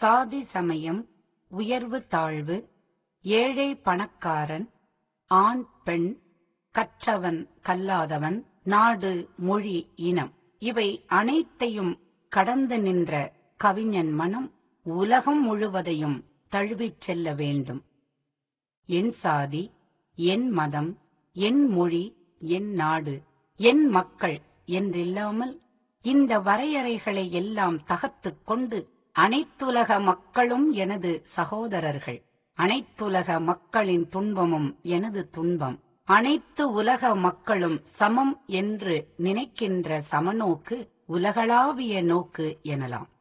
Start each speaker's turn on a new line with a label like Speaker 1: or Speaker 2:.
Speaker 1: சாதி சமயம் உயர்வு தாழ்வு ஏழை பணக்காரன் ஆண் பெண் கற்றவன் கல்லாதவன் நாடு மொழி இனம் இவை அனைத்தையும் கடந்து நின்ற கவிஞன் மனம் உலகம் முழுவதையும் தழுவிச் செல்ல வேண்டும் என் சாதி என் மதம் என் மொழி என் நாடு என் மக்கள் என்றில்லாமல் இந்த வரையறைகளை எல்லாம் தகத்துக் கொண்டு அனைத்துலக மக்களும் எனது சகோதரர்கள் அனைத்துலக மக்களின் துன்பமும் எனது துன்பம் அனைத்து உலக மக்களும் சமம் என்று நினைக்கின்ற சமநோக்கு உலகளாவிய நோக்கு எனலாம்